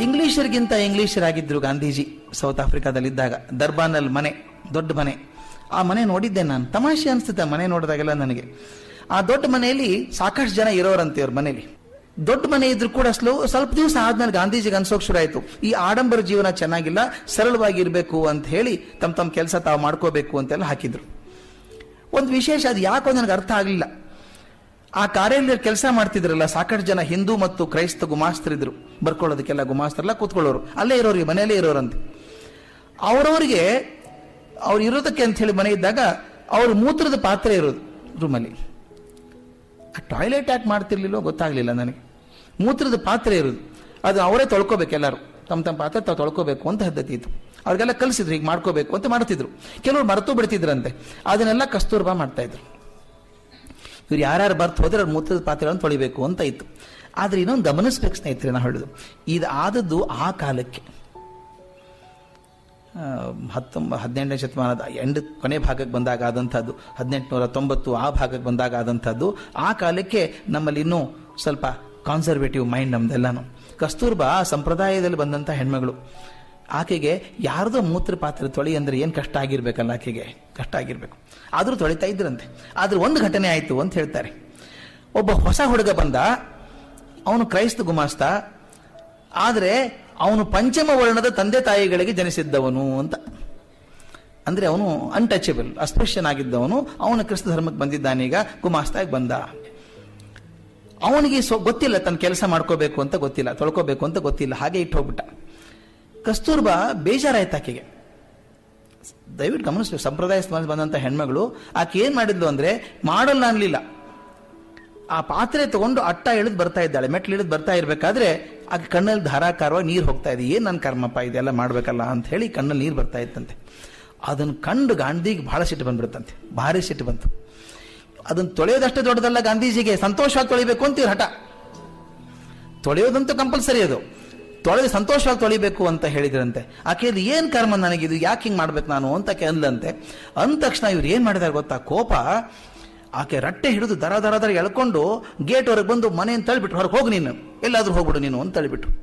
ಇಂಗ್ಲಿಷರಿಗಿಂತ ಇಂಗ್ಲಿಷರಾಗಿದ್ರು Gandhiji south ಆಫ್ರಿಕಾದಲ್ಲಿದ್ದಾಗ ದರ್ಬಾನಲ್ಲಿ ಮನೆ ದೊಡ್ಡ ಮನೆ ಆ ಮನೆ ನೋಡಿದ್ದೆ ನಾನು ತಮಾಷೆ ಅನಿಸುತ್ತೆ ಆ ಮನೆ ನೋಡಿದಾಗೆಲ್ಲ ನನಗೆ ಆ ದೊಡ್ಡ ಮನೆಯಲ್ಲಿ ಸಾಕಷ್ಟು ಜನ ಇರೋರಂತೆ ಅವ್ರ ಮನೆಯಲ್ಲಿ ದೊಡ್ಡ ಮನೆ ಇದ್ರು ಕೂಡ ಸ್ಲೋ ಸ್ವಲ್ಪ ದಿವಸ ಆದ್ಮೇಲೆ ಗಾಂಧೀಜಿಗೆ ಅನ್ಸೋಕ್ ಶುರು ಆಯ್ತು ಈ ಆಡಂಬರ ಜೀವನ ಚೆನ್ನಾಗಿಲ್ಲ ಸರಳವಾಗಿ ಇರಬೇಕು ಅಂತ ಹೇಳಿ ತಮ್ಮ ತಮ್ಮ ಕೆಲಸ ತಾವು ಮಾಡ್ಕೋಬೇಕು ಅಂತೆಲ್ಲ ಹಾಕಿದ್ರು ಒಂದು ವಿಶೇಷ ಅದು ಯಾಕೋ ನನಗೆ ಅರ್ಥ ಆಗಲಿಲ್ಲ ಆ ಕಾರ್ಯಾಲಯ ಕೆಲಸ ಮಾಡ್ತಿದ್ರಲ್ಲ ಸಾಕಷ್ಟು ಜನ ಹಿಂದೂ ಮತ್ತು ಕ್ರೈಸ್ತ ಗುಮಾಸ್ತರಿದ್ರು ಬರ್ಕೊಳ್ಳೋದಕ್ಕೆಲ್ಲ ಗುಮಾಸ್ತರೆಲ್ಲ ಕೂತ್ಕೊಳ್ಳೋರು ಅಲ್ಲೇ ಇರೋರಿಗೆ ಮನೆಯಲ್ಲೇ ಇರೋರಂತೆ ಅವರವರಿಗೆ ಅವ್ರು ಇರೋದಕ್ಕೆ ಅಂತ ಹೇಳಿ ಮನೆ ಇದ್ದಾಗ ಅವ್ರ ಮೂತ್ರದ ಪಾತ್ರೆ ಇರೋದು ರೂಮಲ್ಲಿ ಆ ಟಾಯ್ಲೆಟ್ ಯಾಕೆ ಮಾಡ್ತಿರ್ಲಿಲ್ಲೋ ಗೊತ್ತಾಗ್ಲಿಲ್ಲ ನನಗೆ ಮೂತ್ರದ ಪಾತ್ರೆ ಇರೋದು ಅದು ಅವರೇ ತೊಳ್ಕೊಬೇಕು ಎಲ್ಲರೂ ತಮ್ಮ ತಮ್ಮ ಪಾತ್ರೆ ತಾವು ತೊಳ್ಕೊಬೇಕು ಅಂತ ಪದ್ಧತಿ ಇತ್ತು ಅವ್ರಿಗೆಲ್ಲ ಕಲಿಸಿದ್ರು ಹೀಗೆ ಮಾಡ್ಕೋಬೇಕು ಅಂತ ಮಾಡ್ತಿದ್ರು ಕೆಲವರು ಮರೆತು ಬಿಡ್ತಿದ್ರಂತೆ ಅದನ್ನೆಲ್ಲ ಕಸ್ತೂರ್ಬಾ ಮಾಡ್ತಾ ಇದ್ರು ಇವ್ರು ಯಾರ್ಯಾರು ಬರ್ತು ಹೋದ್ರೆ ಅವ್ರ ಮೂತ್ರದ ಪಾತ್ರೆಗಳನ್ನು ತೊಳಿಬೇಕು ಅಂತ ಇತ್ತು ಆದ್ರೆ ಇನ್ನೊಂದು ಗಮನಿಸ್ಬೇಕು ಸ್ನೇಹಿತರೆ ನಾ ಹೇಳುದು ಇದು ಆದದ್ದು ಆ ಕಾಲಕ್ಕೆ ಆ, ಹತ್ತೊಂಬ ಹದಿನೆಂಟನೇ ಶತಮಾನದ ಎಂಡ್ ಕೊನೆ ಭಾಗಕ್ಕೆ ಬಂದಾಗ ಆದಂಥದ್ದು ಹದಿನೆಂಟುನೂರ ತೊಂಬತ್ತು ಆ ಭಾಗಕ್ಕೆ ಬಂದಾಗ ಆದಂಥದ್ದು ಆ ಕಾಲಕ್ಕೆ ನಮ್ಮಲ್ಲಿ ಇನ್ನೂ ಸ್ವಲ್ಪ ಕಾನ್ಸರ್ವೇಟಿವ್ ಮೈಂಡ್ ನಮ್ದೆಲ್ಲಾನು ಕಸ್ತೂರ್ಬಾ ಸಂಪ್ರದಾಯದಲ್ಲಿ ಬಂದಂಥ ಹೆಣ್ಮಗಳು ಆಕೆಗೆ ಯಾರ್ದೋ ಮೂತ್ರ ಪಾತ್ರೆ ತೊಳಿ ಅಂದ್ರೆ ಏನು ಕಷ್ಟ ಆಗಿರ್ಬೇಕಲ್ಲ ಆಕೆಗೆ ಕಷ್ಟ ಆಗಿರ್ಬೇಕು ಆದರೂ ತೊಳಿತಾ ಇದ್ರಂತೆ ಆದ್ರೆ ಒಂದು ಘಟನೆ ಆಯಿತು ಅಂತ ಹೇಳ್ತಾರೆ ಒಬ್ಬ ಹೊಸ ಹುಡುಗ ಬಂದ ಅವನು ಕ್ರೈಸ್ತ ಗುಮಾಸ್ತ ಆದರೆ ಅವನು ಪಂಚಮ ವರ್ಣದ ತಂದೆ ತಾಯಿಗಳಿಗೆ ಜನಿಸಿದ್ದವನು ಅಂತ ಅಂದ್ರೆ ಅವನು ಅನ್ಟಚಬಲ್ ಅಸ್ಪೃಶ್ಯನಾಗಿದ್ದವನು ಅವನು ಕ್ರಿಸ್ತ ಧರ್ಮಕ್ಕೆ ಬಂದಿದ್ದಾನೀಗ ಗುಮಾಸ್ತಾಗಿ ಬಂದ ಅವನಿಗೆ ಸೊ ಗೊತ್ತಿಲ್ಲ ತನ್ನ ಕೆಲಸ ಮಾಡ್ಕೋಬೇಕು ಅಂತ ಗೊತ್ತಿಲ್ಲ ತೊಳ್ಕೋಬೇಕು ಅಂತ ಗೊತ್ತಿಲ್ಲ ಹಾಗೆ ಇಟ್ಟು ಹೋಗ್ಬಿಟ್ಟ ಕಸ್ತೂರ್ಬಾ ಬೇಜಾರಾಯ್ತು ಆಕೆಗೆ ದಯವಿಟ್ಟು ಗಮನಿಸ್ಬೇಕು ಸಂಪ್ರದಾಯ ಸಮಾಜ ಬಂದಂತ ಹೆಣ್ಮಗಳು ಆಕೆ ಏನ್ ಮಾಡಿದ್ಲು ಅಂದ್ರೆ ಮಾಡಲ್ಲ ಅನ್ಲಿಲ್ಲ ಆ ಪಾತ್ರೆ ತಗೊಂಡು ಅಟ್ಟ ಇಳಿದು ಬರ್ತಾ ಇದ್ದಾಳೆ ಮೆಟ್ಲು ಇಳಿದು ಬರ್ತಾ ಇರ್ಬೇಕಾದ್ರೆ ಆಕೆ ಕಣ್ಣಲ್ಲಿ ಧಾರಾಕಾರವಾಗಿ ನೀರು ಹೋಗ್ತಾ ಇದೆ ಏನ್ ನನ್ನ ಕರ್ಮಪ್ಪ ಇದೆಲ್ಲ ಮಾಡ್ಬೇಕಲ್ಲ ಅಂತ ಹೇಳಿ ಕಣ್ಣಲ್ಲಿ ನೀರು ಬರ್ತಾ ಇತ್ತಂತೆ ಅದನ್ನು ಕಂಡು ಗಾಂಧಿಗೆ ಬಹಳ ಸಿಟ್ಟು ಬಂದ್ಬಿಡುತ್ತಂತೆ ಭಾರಿ ಸಿಟ್ಟು ಬಂತು ಅದನ್ನು ತೊಳೆಯೋದಷ್ಟೇ ದೊಡ್ಡದಲ್ಲ ಗಾಂಧೀಜಿಗೆ ಸಂತೋಷವಾಗಿ ತೊಳಿಬೇಕು ಅಂತೀವಿ ಹಠ ತೊಳೆಯೋದಂತೂ ಕಂಪಲ್ಸರಿ ಅದು ತೊಳೆದು ಸಂತೋಷವಾಗಿ ತೊಳಿಬೇಕು ಅಂತ ಹೇಳಿದ್ರಂತೆ ಆಕೆ ಇದು ಏನ್ ಕರ್ಮ ನನಗಿದು ಯಾಕೆ ಹಿಂಗ್ ಮಾಡ್ಬೇಕು ನಾನು ಅಂತ ಆಕೆ ಅಂದ್ಲಂತೆ ಅಂದ ತಕ್ಷಣ ಇವ್ರು ಏನ್ ಮಾಡಿದಾರೆ ಗೊತ್ತಾ ಕೋಪ ಆಕೆ ರಟ್ಟೆ ಹಿಡಿದು ದರ ದರ ದರ ಎಳ್ಕೊಂಡು ಗೇಟ್ ಹೊರಗೆ ಬಂದು ಮನೆಯನ್ನು ತಳ್ಳಿಬಿಟ್ರು ಹೊರಗೆ ಹೋಗು ನೀನು ಎಲ್ಲಾದ್ರೂ ಹೋಗ್ಬಿಡು ನೀನು ಅಂತ ತಳ್ಳಿಬಿಟ್ರು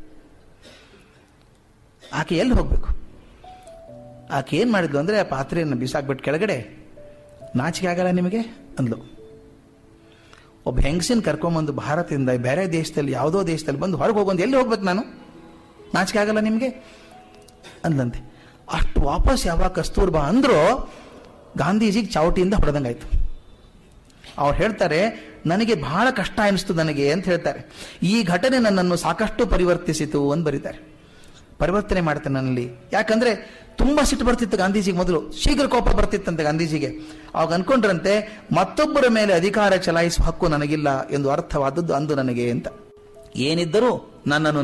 ಆಕೆ ಎಲ್ಲಿ ಹೋಗ್ಬೇಕು ಆಕೆ ಏನ್ ಮಾಡಿದ್ಲು ಅಂದ್ರೆ ಆ ಪಾತ್ರೆಯನ್ನು ಬಿಸಾಕ್ಬಿಟ್ಟು ಕೆಳಗಡೆ ನಾಚಿಕೆ ಆಗಲ್ಲ ನಿಮಗೆ ಅಂದ್ಲು ಒಬ್ಬ ಹೆಂಗಸಿನ ಕರ್ಕೊಂಬಂದು ಭಾರತದಿಂದ ಬೇರೆ ದೇಶದಲ್ಲಿ ಯಾವುದೋ ದೇಶದಲ್ಲಿ ಬಂದು ಹೊರಗೆ ಹೋಗೊಂದು ಎಲ್ಲಿ ಹೋಗ್ಬೇಕು ನಾನು ನಾಚಿಕೆ ಆಗಲ್ಲ ನಿಮಗೆ ಅಂದ್ಲಂತೆ ಅಷ್ಟು ವಾಪಸ್ ಯಾವಾಗ ಕಸ್ತೂರ್ಬಾ ಅಂದ್ರೋ ಗಾಂಧೀಜಿಗೆ ಚಾವಟಿಯಿಂದ ಹೊಡೆದಂಗಾಯ್ತು ಅವ್ರು ಹೇಳ್ತಾರೆ ನನಗೆ ಬಹಳ ಕಷ್ಟ ಅನಿಸ್ತು ನನಗೆ ಅಂತ ಹೇಳ್ತಾರೆ ಈ ಘಟನೆ ನನ್ನನ್ನು ಸಾಕಷ್ಟು ಪರಿವರ್ತಿಸಿತು ಅಂತ ಬರೀತಾರೆ ಪರಿವರ್ತನೆ ಮಾಡ್ತೇನೆ ನನ್ನಲ್ಲಿ ಯಾಕಂದ್ರೆ ತುಂಬಾ ಸಿಟ್ಟು ಬರ್ತಿತ್ತು ಗಾಂಧೀಜಿಗೆ ಮೊದಲು ಶೀಘ್ರ ಕೋಪ ಬರ್ತಿತ್ತಂತೆ ಗಾಂಧೀಜಿಗೆ ಅವಾಗ ಅನ್ಕೊಂಡ್ರಂತೆ ಮತ್ತೊಬ್ಬರ ಮೇಲೆ ಅಧಿಕಾರ ಚಲಾಯಿಸುವ ಹಕ್ಕು ನನಗಿಲ್ಲ ಎಂದು ಅರ್ಥವಾದದ್ದು ಅಂದು ನನಗೆ ಅಂತ ಏನಿದ್ದರೂ ನನ್ನನ್ನು